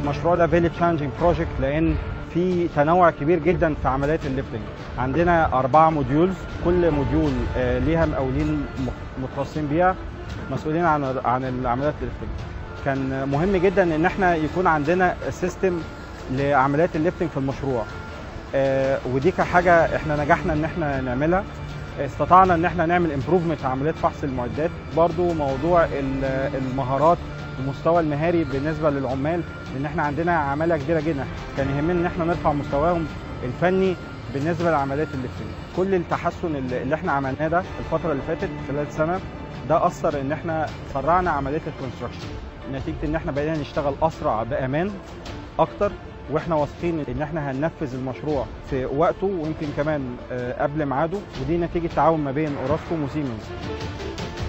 المشروع ده فيلي تشالنجينج بروجكت لان في تنوع كبير جدا في عمليات الليفتنج عندنا أربعة موديولز كل موديول آه، ليها مقاولين مخ- متخصصين بيها مسؤولين عن عن عمليات الليفتنج كان مهم جدا ان احنا يكون عندنا سيستم لعمليات الليفتنج في المشروع آه، ودي كحاجه احنا نجحنا ان احنا نعملها استطعنا ان احنا نعمل امبروفمنت عمليات فحص المعدات برضو موضوع ال- المهارات المستوى المهاري بالنسبه للعمال لان احنا عندنا عماله كبيره جدا كان يهمنا ان احنا نرفع مستواهم الفني بالنسبه لعمليات الليفتنج كل التحسن اللي اللي احنا عملناه ده الفتره اللي فاتت خلال سنه ده اثر ان احنا سرعنا عمليه الكونستراكشن نتيجه ان احنا بقينا نشتغل اسرع بامان اكتر واحنا واثقين ان احنا هننفذ المشروع في وقته ويمكن كمان آه، قبل ميعاده ودي نتيجه تعاون ما بين اوراسكوم وسيمنز